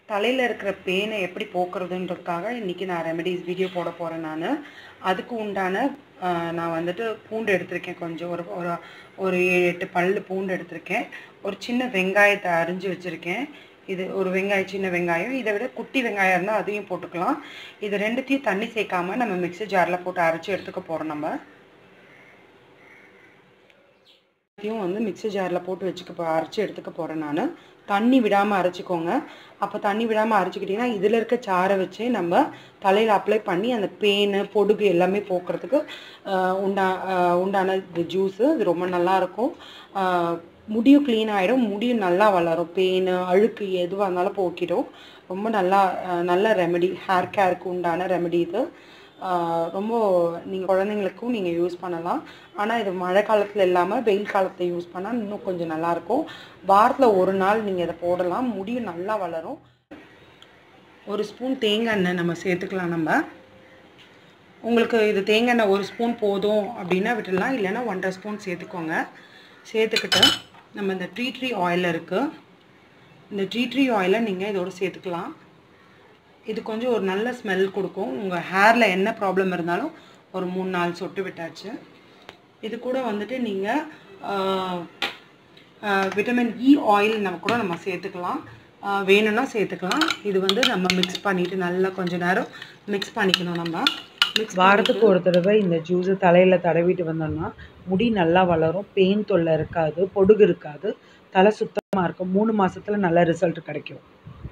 தலையில் இருக்கிற பேனை எப்படி போக்குறதுன்றதுக்காக இன்றைக்கி நான் ரெமெடிஸ் வீடியோ போட போகிறேன் நான் அதுக்கு உண்டான ஆஹ், நான் வந்துட்டு பூண்டு எடுத்திருக்கேன் கொஞ்சம் ஒரு ஒரு ஒரு ஏழு எட்டு பல் பூண்டு எடுத்திருக்கேன் ஒரு சின்ன வெங்காயத்தை அரிஞ்சு வச்சுருக்கேன் இது ஒரு வெங்காயம் சின்ன வெங்காயம் இதை விட குட்டி வெங்காயம் இருந்தால் அதையும் போட்டுக்கலாம் இது ரெண்டுத்தையும் தண்ணி சேர்க்காம நம்ம மிக்ஸி ஜாரில் போட்டு அரைச்சி எடுத்துக்க போகிறோம் நம்ம இதையும் வந்து மிக்ஸி ஜாரில் போட்டு வச்சுக்க போ அரைச்சி எடுத்துக்க போகிறேன் நான் தண்ணி விடாமல் அரைச்சிக்கோங்க அப்போ தண்ணி விடாமல் அரைச்சிக்கிட்டிங்கன்னா இதில் இருக்க சாறை வச்சு நம்ம தலையில் அப்ளை பண்ணி அந்த பேனு பொடுகு எல்லாமே போக்குறதுக்கு ஆஹ், உண்டா ஆஹ், உண்டான இது ஜூஸு இது ரொம்ப நல்லாயிருக்கும் முடியும் க்ளீன் ஆகிடும் முடியும் நல்லா வளரும் பேனு அழுக்கு எதுவாக இருந்தாலும் போக்கிடும் ரொம்ப நல்லா ஆஹ், நல்ல ரெமெடி ஹேர் கேருக்கு உண்டான ரெமெடி இது ஆஹ் ரொம்ப நீங்கள் குழந்தைங்களுக்கும் நீங்கள் யூஸ் பண்ணலாம் ஆனால் இது மழை காலத்தில் இல்லாமல் வெயில் காலத்தில் யூஸ் பண்ணால் இன்னும் கொஞ்சம் நல்லாயிருக்கும் வாரத்தில் ஒரு நாள் நீங்கள் இதை போடலாம் முடியும் நல்லா வளரும் ஒரு ஸ்பூன் தேங்காய் எண்ணெய் நம்ம சேர்த்துக்கலாம் நம்ம உங்களுக்கு இது தேங்காய் எண்ணெய் ஒரு ஸ்பூன் போதும் அப்படின்னா விட்டுடலாம் இல்லைன்னா ஒன்றரை ஸ்பூன் சேர்த்துக்கோங்க சேர்த்துக்கிட்டு நம்ம இந்த ட்ரீ ட்ரீ ஆயில் இருக்குது இந்த ட்ரீ ட்ரீ ஆயிலை நீங்கள் இதோட சேர்த்துக்கலாம் இது கொஞ்சம் ஒரு நல்ல ஸ்மெல் கொடுக்கும் உங்கள் ஹேரில் என்ன ப்ராப்ளம் இருந்தாலும் ஒரு மூணு நாலு சொட்டு விட்டாச்சு இது கூட வந்துட்டு நீங்கள் விட்டமின் இ ஆயில் நம்ம கூட நம்ம சேர்த்துக்கலாம் ஆஹ் வேணும்னா சேர்த்துக்கலாம் இது வந்து நம்ம மிக்ஸ் பண்ணிவிட்டு நல்லா கொஞ்ச நேரம் மிக்ஸ் பண்ணிக்கணும் நம்ம மிக்ஸ் வாரத்துக்கு ஒரு தடவை இந்த ஜூஸை தலையில் தடவிட்டு வந்தோம்னா முடி நல்லா வளரும் பெயின் தொல்லை இருக்காது பொடுகு இருக்காது தலை சுத்தமாக இருக்கும் மூணு மாசத்துல நல்ல ரிசல்ட் கிடைக்கும்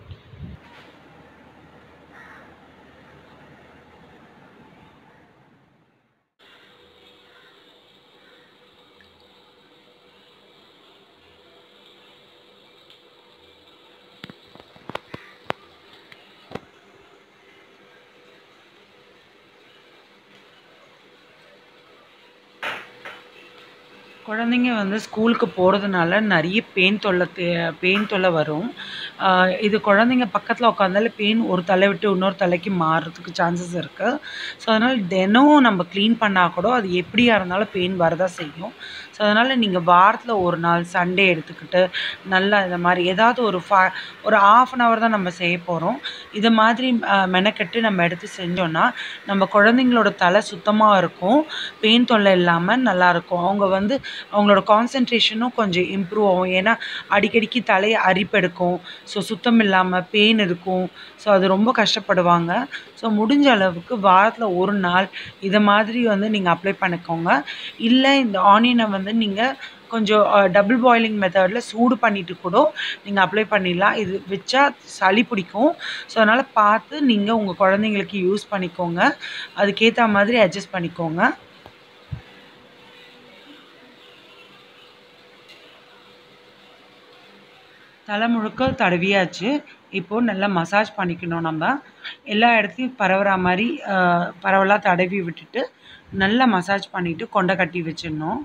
குழந்தைங்க வந்து ஸ்கூலுக்கு போகிறதுனால நிறைய பெயின் தொல்லை தே பெயின் தொல்லை வரும் ஆஹ் இது குழந்தைங்க பக்கத்தில் உட்காந்தாலே பெயின் ஒரு தலை விட்டு இன்னொரு தலைக்கு மாறுறதுக்கு சான்சஸ் இருக்குது ஸோ அதனால் தினம் நம்ம க்ளீன் பண்ணால் கூட அது எப்படியா இருந்தாலும் பெயின் வரதான் செய்யும் ஸோ அதனால் நீங்கள் வாரத்தில் ஒரு நாள் சண்டே எடுத்துக்கிட்டு நல்லா இந்த மாதிரி ஏதாவது ஒரு ஃபா ஒரு ஆஃப் அன் ஹவர் தான் நம்ம செய்ய போகிறோம் இது மாதிரி ஆஹ் மெனக்கெட்டு நம்ம எடுத்து செஞ்சோன்னா நம்ம குழந்தைங்களோட தலை சுத்தமாக இருக்கும் பெயின் தொல்லை இல்லாமல் நல்லாயிருக்கும் அவங்க வந்து அவங்களோட கான்சன்ட்ரேஷனும் கொஞ்சம் இம்ப்ரூவ் ஆகும் ஏன்னா அடிக்கடிக்கு தலையை அரிப்பெடுக்கும் ஸோ சுத்தம் இல்லாமல் பெயின் இருக்கும் ஸோ அது ரொம்ப கஷ்டப்படுவாங்க ஸோ முடிஞ்ச அளவுக்கு வாரத்தில் ஒரு நாள் இதை மாதிரி வந்து நீங்கள் அப்ளை பண்ணிக்கோங்க இல்லை இந்த ஆனியனை வந்து நீங்கள் கொஞ்சம் டபுள் பாயிலிங் மெத்தடில் சூடு பண்ணிட்டு கூட நீங்கள் அப்ளை பண்ணிடலாம் இது வச்சா சளி பிடிக்கும் ஸோ அதனால் பார்த்து நீங்கள் உங்கள் குழந்தைங்களுக்கு யூஸ் பண்ணிக்கோங்க அதுக்கேற்ற மாதிரி அட்ஜஸ்ட் பண்ணிக்கோங்க தலை முழுக்க தடவியாச்சு இப்போது நல்லா மசாஜ் பண்ணிக்கணும் நம்ம எல்லா இடத்தையும் பரவுற மாதிரி ஆஹ், பரவலாக தடவி விட்டுட்டு நல்லா மசாஜ் பண்ணிவிட்டு கொண்டை கட்டி வச்சிடணும்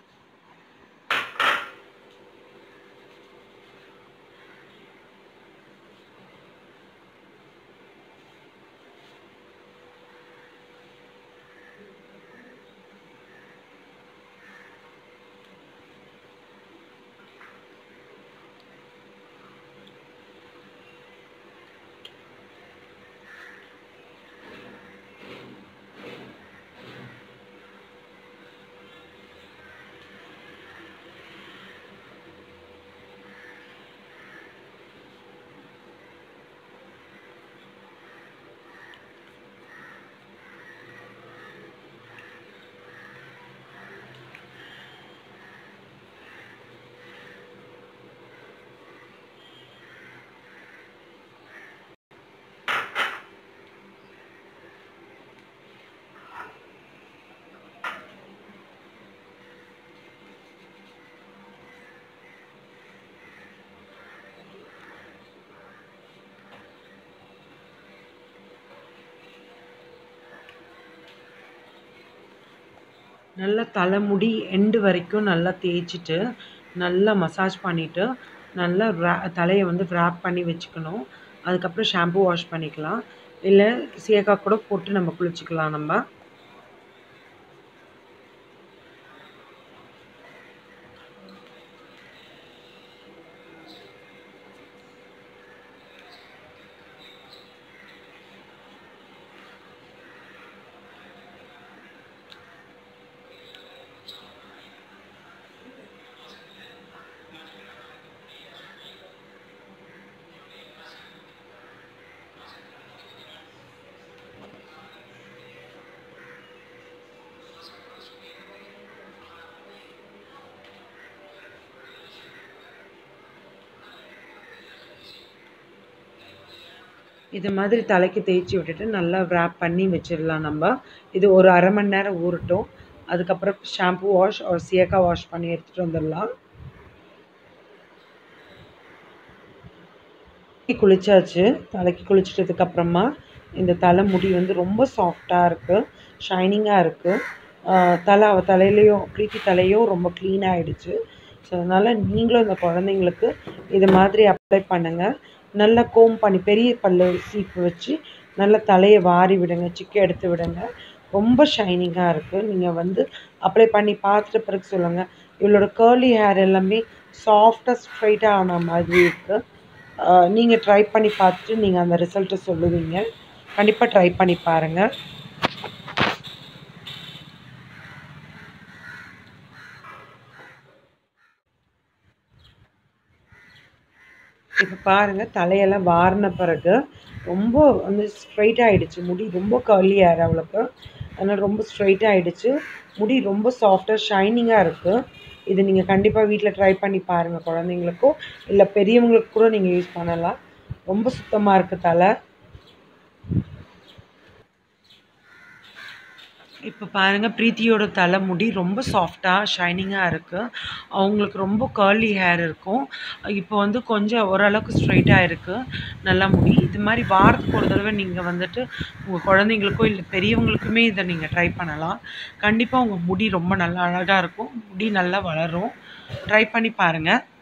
நல்லா தலைமுடி எண்டு வரைக்கும் நல்லா தேய்ச்சிட்டு நல்லா மசாஜ் பண்ணிவிட்டு நல்லா ரா தலையை வந்து wrap பண்ணி வச்சுக்கணும் அதுக்கப்புறம் ஷாம்பு வாஷ் பண்ணிக்கலாம் இல்லை சீயக்காய் கூட போட்டு நம்ம குளிச்சுக்கலாம் நம்ம இது மாதிரி தலைக்கு தேய்ச்சி விட்டுட்டு நல்லா wrap பண்ணி வச்சிடலாம் நம்ம இது ஒரு அரை மணி நேரம் ஊறட்டும் அதுக்கப்புறம் ஷாம்பு வாஷ் ஒரு சியக்கா வாஷ் பண்ணி எடுத்துகிட்டு வந்துடலாம் குளிச்சாச்சு தலைக்கு குளிச்சிட்டதுக்கு அப்புறமா இந்த தலை முடி வந்து ரொம்ப சாஃப்டாக இருக்குது ஷைனிங்காக இருக்குது தலை அவ தலையிலையும் ப்ரீத்தி தலையும் ரொம்ப க்ளீன் ஆகிடுச்சு ஸோ அதனால் நீங்களும் இந்த குழந்தைங்களுக்கு இது மாதிரி அப்ளை பண்ணுங்கள் நல்லா கோம் பண்ணி பெரிய பல்லு சீப்பு வச்சு நல்லா தலையை வாரி விடுங்க சிக்கை எடுத்து விடுங்க ரொம்ப ஷைனிங்காக இருக்குது நீங்கள் வந்து அப்ளை பண்ணி பார்த்துட்ட பிறகு சொல்லுங்கள் இவளோட கேர்லி ஹேர் எல்லாமே சாஃப்டாக ஸ்ட்ரைட்டாக ஆன மாதிரி இருக்குது நீங்கள் ட்ரை பண்ணி பார்த்துட்டு நீங்கள் அந்த ரிசல்ட்டை சொல்லுவீங்க கண்டிப்பாக ட்ரை பண்ணி பாருங்கள் இப்போ பாருங்கள் தலையெல்லாம் வாரின பிறகு ரொம்ப வந்து ஸ்ட்ரைட் ஆகிடுச்சு முடி ரொம்ப கர்லி ஹேர் அவளுக்கு அதனால் ரொம்ப ஸ்ட்ரைட் ஆகிடுச்சு முடி ரொம்ப சாஃப்டாக ஷைனிங்காக இருக்குது இது நீங்கள் கண்டிப்பாக வீட்டில் ட்ரை பண்ணி பாருங்கள் குழந்தைங்களுக்கோ இல்லை பெரியவங்களுக்கு கூட நீங்கள் யூஸ் பண்ணலாம் ரொம்ப சுத்தமாக இருக்குது தலை இப்போ பாருங்கள் ப்ரீத்தியோட தலைமுடி ரொம்ப சாஃப்டாக ஷைனிங்காக இருக்குது அவங்களுக்கு ரொம்ப கர்லி ஹேர் இருக்கும் இப்போ வந்து கொஞ்சம் ஓரளவுக்கு ஸ்ட்ரைட்டாக இருக்குது நல்லா முடி இது மாதிரி வாரத்துக்கு ஒரு தடவை நீங்கள் வந்துட்டு உங்கள் குழந்தைங்களுக்கோ இல்லை பெரியவங்களுக்குமே இதை நீங்கள் ட்ரை பண்ணலாம் கண்டிப்பாக உங்கள் முடி ரொம்ப நல்லா அழகாக இருக்கும் முடி நல்லா வளரும் ட்ரை பண்ணி பாருங்கள்